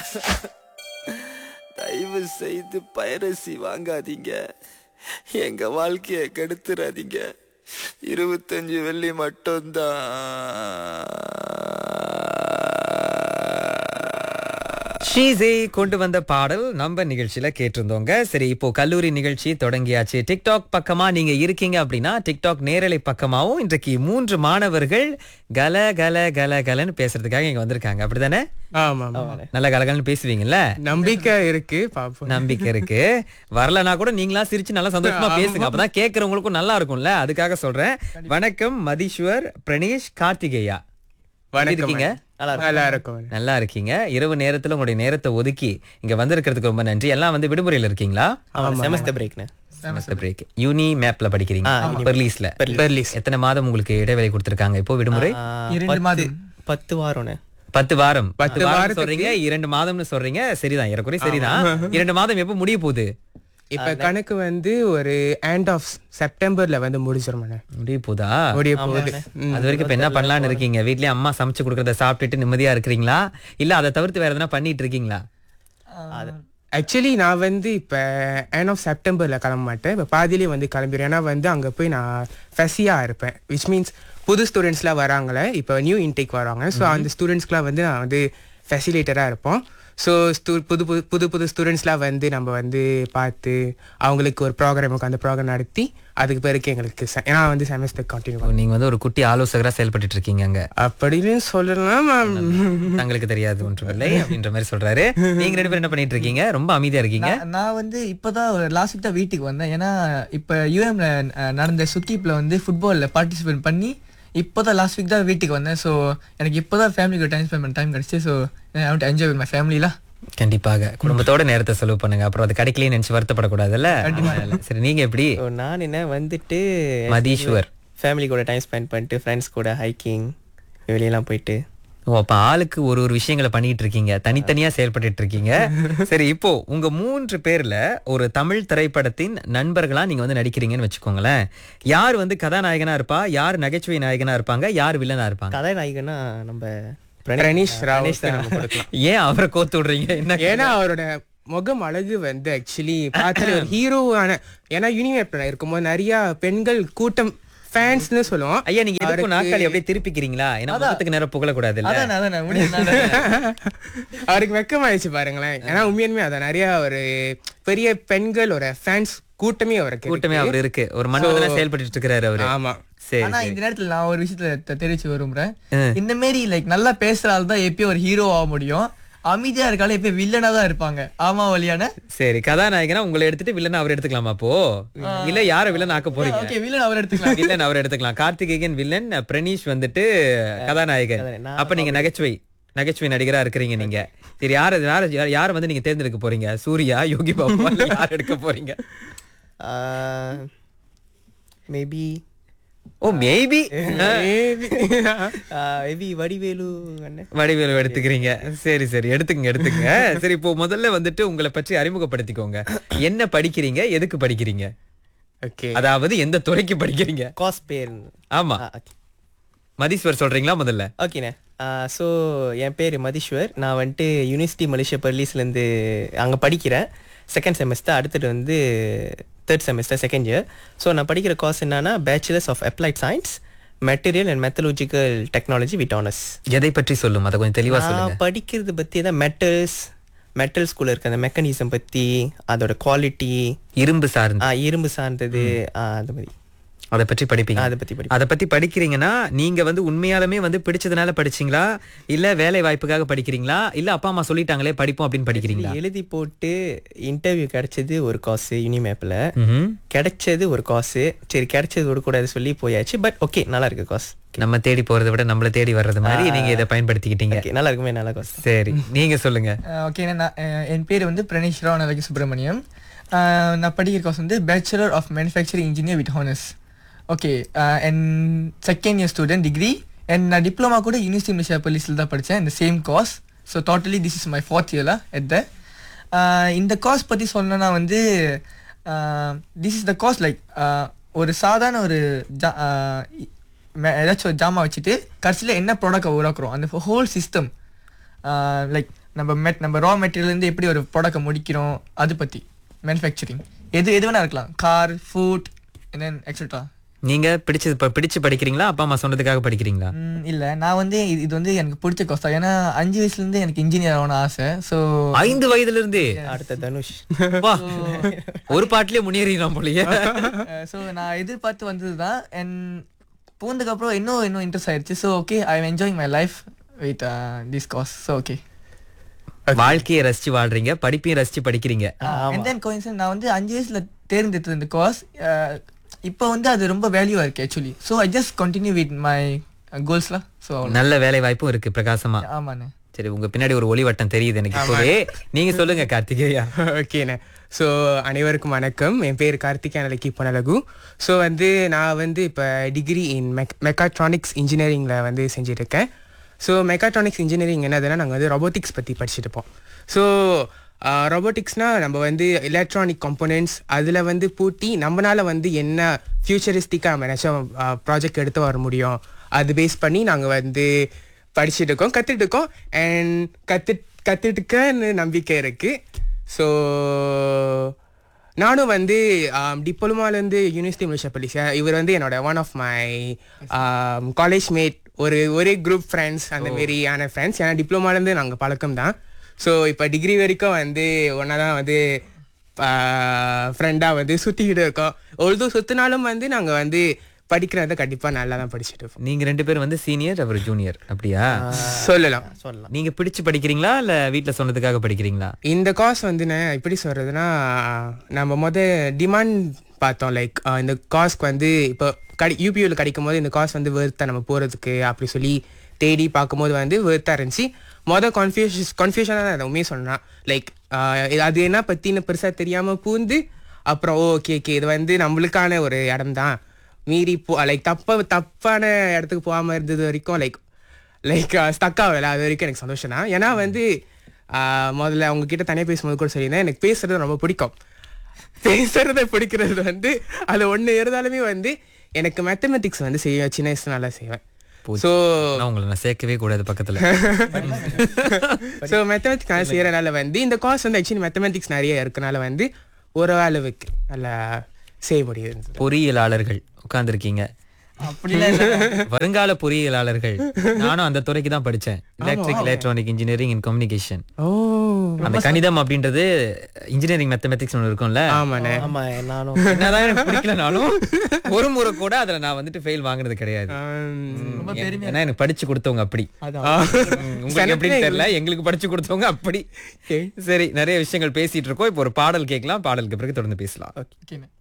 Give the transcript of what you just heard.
தயவு செய்து பைரசி வாங்காதீங்க எங்க வாழ்க்கைய கெடுத்துறாதீங்க இருபத்தஞ்சு வெள்ளி மட்டும்தான் ஷீசே கொண்டு வந்த பாடல் நம்ம நிகழ்ச்சியில கேட்டிருந்தோங்க சரி இப்போ கல்லூரி நிகழ்ச்சி தொடங்கியாச்சு டிக்டாக் பக்கமா நீங்க இருக்கீங்க அப்படின்னா டிக்டாக் நேரலை பக்கமாவும் இன்றைக்கு மூன்று மாணவர்கள் கல கல கல கலன்னு பேசுறதுக்காக இங்க வந்திருக்காங்க அப்படிதானே ஆமா ஆமா. நல்ல கலகலன்னு பேசுவீங்கல்ல நம்பிக்கை இருக்கு பாப்போம் நம்பிக்கை இருக்கு வரலனா கூட நீங்களா சிரிச்சு நல்லா சந்தோஷமா பேசுங்க அப்பதான் கேக்குறவங்களுக்கும் நல்லா இருக்கும்ல அதுக்காக சொல்றேன் வணக்கம் மதீஸ்வர் பிரணேஷ் கார்த்திகேயா எப்படி வணக்கம் இருக்கீங்க நல்லா இருக்கும் நல்லா இருக்கீங்க இரவு நேரத்துல உங்களுடைய நேரத்தை ஒதுக்கி இங்க வந்திருக்கிறதுக்கு ரொம்ப நன்றி எல்லாம் வந்து விடுமுறையில இருக்கீங்களா செமஸ்டர் பிரேக்ண்ணே செமஸ்டர் பிரேக் யூனி மேப்ல படிக்கிறீங்க பெர்லீஸ்ல பெர்லிஸ் எத்தனை மாதம் உங்களுக்கு இடைவேளை கொடுத்திருக்காங்க இப்போ விடுமுறை இரண்டு மாதம் பத்து வாரம்ண்ணே பத்து வாரம் பத்து பத்து வாரம் வாரத்துக்கு- சொல்றீங்க இரண்டு மாதம்னு சொல்றீங்க சரிதான் ஏறக்குறைய சரிதான் இரண்டு மாதம் எப்போ முடிய போகுது இப்ப கணக்கு வந்து ஒரு எண்ட் ஆஃப் செப்டம்பர்ல வந்து முடிச்சிரும் முடிய போதா முடிய போகுது ம். அது வரைக்கும் இப்ப என்ன பண்ணலாம்னு இருக்கீங்க வீட்லயே அம்மா சமைச்சு கொடுக்கறத சாப்பிட்டுட்டு நிம்மதியா இருக்கிறீங்களா இல்ல அதை தவிர்த்து வேற எதனா பண்ணிட்டு இருக்கீங்களா ஆக்சுவலி நான் வந்து இப்போ எண்ட் ஆஃப் செப்டம்பரில் கிளம்ப மாட்டேன் இப்போ பாதியிலே வந்து கிளம்பிடுவேன் ஏன்னா வந்து அங்கே போய் நான் ஃபெஸியாக இருப்பேன் விச் மீன்ஸ் புது ஸ்டூடெண்ட்ஸ்லாம் வராங்களே இப்போ நியூ இன்டேக் வராங்க ஸோ அந்த ஸ்டூடெண்ட்ஸ்க்குலாம் வந்து நான் வந்து ஃபெசிலேட்டராக இருப்போம் ஸோ ஸ்டூ புது புது புது புது ஸ்டூடெண்ட்ஸ்லாம் வந்து நம்ம வந்து பார்த்து அவங்களுக்கு ஒரு ப்ரோக்ராமுக்கு அந்த ப்ரோக்ராம் நடத்தி அதுக்கு பிறகு எங்களுக்கு se- ஏன்னா வந்து செமஸ்டர் கண்டினியூ ஓ, நீங்க வந்து ஒரு குட்டி ஆலோசகரா செயல்பட்டு இருக்கீங்க அங்க அப்படின்னு சொல்லலாம் தங்களுக்கு தெரியாது ஒன்றுமில்லை அப்படின்ற மாதிரி சொல்றாரு நீங்க ரெண்டு பேரும் என்ன பண்ணிட்டு இருக்கீங்க ரொம்ப அமைதியா இருக்கீங்க நான் நான் வந்து இப்போதான் ஒரு லாஸ்ட் வீக் தான் வீட்டுக்கு வந்தேன் ஏன்னா இப்போ யூஎம்ல நடந்த சுக்கீப்ல வந்து ஃபுட்பாலில் பார்ட்டிசிபேட் பண்ணி இப்போதான் லாஸ்ட் வீக் தான் வீட்டுக்கு வந்தேன் ஸோ எனக்கு இப்போதான் ஃபேமிலிக்கு டைம் ஸ்பெண்ட் பண்ண டைம் கிடச்சி so I to enjoy with my ஃபேமிலிலாம் கண்டிப்பாக குடும்பத்தோட நேரத்தை செலவு பண்ணுங்க அப்புறம் அது கிடைக்கலையே நினைச்சு வருத்தப்படக்கூடாதுல்ல அதனால. சரி நீங்க எப்படி ஸோ நான் என்ன வந்துட்டு மதீஸ்வர் ஃபேமிலி கூட டைம் ஸ்பெண்ட் பண்ணிட்டு ஃப்ரெண்ட்ஸ் கூட ஹைக்கிங் வெளியெல்லாம் போயிட்டு ஓ அப்ப ஆளுக்கு ஒரு ஒரு விஷயங்களை பண்ணிட்டு இருக்கீங்க தனித்தனியா செயல்பட்டு இருக்கீங்க சரி இப்போ உங்க மூன்று பேர்ல ஒரு தமிழ் திரைப்படத்தின் நண்பர்களா நீங்க வந்து நடிக்கிறீங்கன்னு வச்சுக்கோங்களேன் யார் வந்து கதாநாயகனா இருப்பா யார் நகைச்சுவை நாயகனா இருப்பாங்க யார் வில்லனா இருப்பாங்க கதாநாயகனா நம்ம பிரணீஷ் ராவ் பிரணீஷ் தான். நம்ம கொடுக்கலாம் ஏன் அவரை கோத்து விடுறீங்க என்ன ஏன்னா அவரோட முகம் அழகு வந்து ஆக்சுவலி பார்த்தாலே ஒரு ஹீரோவான ஏன்னா யூனிவர்ப்ல இருக்கும்போது நிறைய பெண்கள் கூட்டம் ஃபேன்ஸ்னு சொல்லுவோம் ஐயா நீங்க எதுக்கும் நாற்காலி அப்படியே திருப்பிக்கிறீங்களா ஏன்னா முகத்துக்கு நேரம் புகழக்கூடாது இல்ல அதான் அதான் முடியும் அவருக்கு வெக்கமாயிடுச்சு பாருங்களேன் ஏன்னா உண்மையுமே அதான் நிறைய ஒரு பெரிய பெண்களோட ஃபேன்ஸ் கூட்டமே அவருக்கு கூட்டமே அவர் இருக்கு ஒரு மன்னவனா செயல்பட்டு இருக்கிறாரு அவரு ஆமா சரி ஆனா சரி. இந்த நேரத்துல நான் ஒரு விஷயத்துல தெ- தெரிவிச்சு விரும்புறேன் இந்த மாரி லைக் நல்லா பேசுற ஆள் தான் எப்பயும் ஒரு ஹீரோ ஆக முடியும் அமைதியா இருக்கால எப்பயும் வில்லனா தான் இருப்பாங்க ஆமா வழியான சரி கதாநாயகனா உங்களை எடுத்துட்டு வில்லன் அவர் எடுத்துக்கலாமா அப்போ இல்ல யார வில்லன் ஆக்க போறீங்க ஓகே வில்லன் அவர் எடுத்துக்கலாம் வில்லன் அவர் எடுத்துக்கலாம் கார்த்திகேயன் வில்லன் பிரணீஷ் வந்துட்டு கதாநாயகன் நான் அப்ப நீங்க நகைச்சுவை நகைச்சுவை நடிகரா இருக்கிறீங்க நீங்க சரி யார யார யார- யார வந்து நீங்க தேர்ந்தெடுக்க போறீங்க சூர்யா யோகி பாபு இல்ல யார் எடுக்க போறீங்க மேபி ஓ மேபி மேபி வடிவேலு அண்ணன் வடிவேலு எடுத்துக்கிறீங்க சரி சரி எடுத்துக்கங்க எடுத்துக்கங்க சரி இப்போ முதல்ல வந்துட்டு உங்களை பற்றி அறிமுகப்படுத்திக்கோங்க என்ன படிக்கிறீங்க எதுக்கு படிக்கிறீங்க ஓகே அதாவது எந்த துறைக்கு படிக்கிறீங்க காஸ் பேர் ஆமா மதீஸ்வர் சொல்றீங்களா முதல்ல ஓகேண்ணே ஸோ என் பேர் மதீஸ்வர் நான் வந்துட்டு யூனிவர்சிட்டி மலேசியா பர்லீஸ்லேருந்து அங்கே படிக்கிறேன் செகண்ட் செமஸ்டர் அடுத்தது வந்து third semester second year so நான் படிக்கிற கோர்ஸ் என்னன்னா bachelors of applied science material and metallurgical technology with honours எதை பற்றி சொல்லும் அதை கொஞ்சம் தெளிவா சொல்லுங்க நான் படிக்கிறது பற்றி தான் மெட்டல்ஸ் மெட்டல்ஸ்குள்ளே இருக்க அந்த மெக்கானிசம் பற்றி அதோட குவாலிட்டி இரும்பு சார்ந்து இரும்பு சார்ந்தது ஆ, அது மாதிரி அதை பற்றி படிப்பீங்க அதை பற்றி படி அதை பத்தி படிக்கிறீங்கன்னா நீங்க வந்து உண்மையாலுமே வந்து பிடிச்சதுனால படிச்சீங்களா இல்ல வேலை வாய்ப்புக்காக படிக்கிறீங்களா இல்ல அப்பா அம்மா சொல்லிட்டாங்களே படிப்போம் அப்படின்னு படிக்கிறீங்களா எழுதி போட்டு இன்டர்வியூ கிடைச்சது ஒரு காசு யூனிமேப்பில் ம்ஹும். கிடைச்சது ஒரு காசு சரி கிடைச்சது விடக்கூடாது சொல்லி போயாச்சு பட் ஓகே நல்லா இருக்கு காசு நம்ம தேடி போறதை விட நம்மள தேடி வர்றது மாதிரி நீங்க இதை பயன்படுத்திக்கிட்டீங்க ஓகே நல்லா இருக்குமே நல்ல காசு சரி நீங்க சொல்லுங்க ஓகே நான் அஹ், என் பேர் வந்து பிரணேஷ் ராவ் நலகி சுப்பிரமணியம் அஹ், நான் படிக்கிற கோர்ஸ் வந்து bachelor of manufacturing engineer with honours okay and second year student degree and நான் டிப்ளமா கூட யூனிவர்சிட்டி மலேசியா போலீஸில் தான் படித்தேன் இந்த same course so totally this is my fourth இயர்ல எட் த இந்த கோர்ஸ் பற்றி சொல்லணும்னா வந்து this is the course like ஒரு சாதாரண ஒரு ஜா அஹ், மே- ஏதாச்சும் ஒரு ஜாமா வச்சுட்டு கடைசியில் என்ன ப்ராடக்ட் உருவாக்குறோம் அந்த ஹோல் சிஸ்டம் லைக் நம்ம மெட் நம்ம ரா மெட்டீரியல்லேருந்து எப்படி ஒரு ப்ராடக்ட்டை முடிக்கிறோம் அது பற்றி மேனுஃபேக்சரிங் எது எது வேணா இருக்கலாம் கார் ஃபுட் தென் எக்ஸெட்ரா நீங்க பிடிச்சது ப- பிடிச்சு படிக்கிறீங்களா அப்பா அம்மா சொன்னதுக்காக படிக்கிறீங்களா இல்லை நான் வந்து இது இது வந்து எனக்கு பிடிச்ச கோர்ஸ் தான் ஏன்னா அஞ்சு வயசுலேருந்து எனக்கு இன்ஜினியர் ஆகணும்னு ஆசை ஸோ ஐந்து வயதுல இருந்தே அடுத்த தனுஷ் வா ஒரு பாட்டிலே முன்னேறிடலாம் போலயே ஸோ நான் எதிர்பார்த்து வந்தது தான் அண்ட் போனதுக்கப்புறம் இன்னும் இன்னும் இன்ட்ரெஸ்ட் ஆயிடுச்சு so okay I am enjoying my life with this course so okay வாழ்க்கையை ரசிச்சு வாழ்றீங்க படிப்பையும் ரசிச்சு படிக்கிறீங்க அண்ட் தென் கோயின்சன் நான் வந்து அஞ்சு வயசுல தேர்ந்தெடுத்தது இந்த கோர்ஸ் இப்போ வந்து அது ரொம்ப வேல்யூவா இருக்கு actually so I just continue with my கோல்ஸ்லாம் ஸோ நல்ல வேலை வாய்ப்பும் இருக்கு பிரகாசமா ஆமாண்ணே சரி உங்க பின்னாடி ஒரு ஒளி வட்டம் தெரியுது எனக்கு இப்போவே நீங்க சொல்லுங்க கார்த்திகேயா ஓகேண்ணே ஸோ அனைவருக்கும் வணக்கம் என் பேர் கார்த்திகேயன் அலக்கி பொனலகு ஸோ வந்து நான் வந்து இப்போ டிகிரி இன் மெக் மெக்காட்ரானிக்ஸ் இன்ஜினியரிங்கில் வந்து செஞ்சுருக்கேன் ஸோ மெக்காட்ரானிக்ஸ் இன்ஜினியரிங் என்னதுன்னா நாங்கள் வந்து ரொபோட்டிக்ஸ் பற்றி படிச்சுட்டு இருப்போம் ஸோ ரொபோட்டிக்ஸ்னால் நம்ம வந்து எலக்ட்ரானிக் காம்போனன்ட்ஸ் அதில் வந்து பூட்டி நம்மளால வந்து என்ன ஃபியூச்சரிஸ்டிக்காக நம்ம ஏதாச்சும் ப்ராஜெக்ட் எடுத்து வர முடியும் அது பேஸ் பண்ணி நாங்கள் வந்து படிச்சுட்டு இருக்கோம் கற்றுட்டு இருக்கோம் அண்ட் கற்று கற்றுட்டுக்கன்னு நம்பிக்கை இருக்குது ஸோ நானும் வந்து டிப்ளமாலேருந்து யூனிவர்சிட்டி மலேசியா பள்ளிசா இவர் வந்து என்னோட one of my college mate ஒரு ஒரே குரூப் ஃப்ரெண்ட்ஸ் அந்த மாரியான ஃப்ரெண்ட்ஸ் ஏன்னா டிப்ளமாலேருந்து நாங்கள் பழக்கம் தான் ஸோ இப்போ டிகிரி வரைக்கும் வந்து ஒன்றா தான் வந்து ஃப்ரெண்டாக வந்து சுற்றிக்கிட்டு இருக்கோம் ஒழுது சுற்றினாலும் வந்து நாங்கள் வந்து படிக்கிறத கண்டிப்பாக நல்லா தான் படிச்சுட்டு இருப்போம் நீங்க ரெண்டு பேரும் வந்து சீனியர் அவர் ஜூனியர் அப்படியா சொல்லலாம் சொல்லலாம் நீங்க பிடிச்சு படிக்கிறீங்களா இல்ல வீட்ல சொன்னதுக்காக படிக்கிறீங்களா இந்த காஸ் வந்து நான் எப்படி சொல்கிறதுனா நம்ம முத டிமாண்ட் பார்த்தோம் லைக் இந்த காஸ்க்கு வந்து இப்போ கடி யூபியூவில் கிடைக்கும் போது இந்த காஸ் வந்து வேர்த்தா நம்ம போகிறதுக்கு அப்படி சொல்லி தேடி பார்க்கும்போது வந்து வேர்த்தா இருந்துச்சு மொதல் கன்ஃபியூஷன் கன்ஃபியூஷனாக தான் உண்மையே சொன்னான் லைக் அது என்ன பற்றின பெருசாக தெரியாமல் பூந்து அப்புறம் ஓகே ஓகே இது வந்து நம்மளுக்கான ஒரு இடம் தான் மீறி போ லைக் தப்ப தப்பான இடத்துக்கு போகாமல் இருந்தது வரைக்கும் லைக் லைக் ஸ்டக் ஆகல அது வரைக்கும் எனக்கு சந்தோஷம் தான் ஏன்னா வந்து ஆஹ், முதல்ல அவங்க கிட்ட தனியாக பேசும்போது கூட சொல்லியிருந்தேன் எனக்கு பேசுறது ரொம்ப பிடிக்கும் பேசுறத பிடிக்கிறது வந்து அது ஒன்று இருந்தாலுமே வந்து எனக்கு மேத்தமெட்டிக்ஸ் வந்து செய்வேன் சின்ன வயசுல நல்லா செய்வேன் ஸோ ஆனா உங்களை நான் சேர்க்கவே கூடாது பக்கத்துல ஸோ மேத்தமெட்டிக்ஸ் நல்லா செய்கிறனால வந்து இந்த காஸ் வந்து ஆக்சுவலி மேத்தமெட்டிக்ஸ் நிறைய இருக்கனால வந்து ஒரு அளவுக்கு நல்லா செய்ய முடியுது பொறியியலாளர்கள் உட்கார்ந்துருக்கீங்க அப்படிலாம் இல்லை வருங்கால பொறியியலாளர்கள் நானும் அந்த துறைக்கு தான் படிச்சேன் electric electronic engineering in communication ஓ அந்த கணிதம் அப்படின்றது இன்ஜினியரிங் மேத்தமெட்டிக்ஸ் ஒன்று இருக்கும்ல ஆமாண்ணே ஆமா நானும் என்னதான் எனக்கு பிடிக்கலனாலும் ஒரு முறை கூட அதுல நான் வந்துட்டு ஃபெயில் வாங்குனது கிடையாது ஆம், ஏன்னா எனக்கு படிச்சு கொடுத்தவங்க அப்படி ம், உங்களுக்கு எப்படின்னு தெரியல எங்களுக்கு படிச்சு கொடுத்தவங்க அப்படி சரி நிறைய விஷயங்கள் பேசிட்டு இருக்கோம் இப்போ ஒரு பாடல் கேட்கலாம் பாடலுக்கு பிறகு தொடர்ந்து பேசலாம் ஓகேண்ணே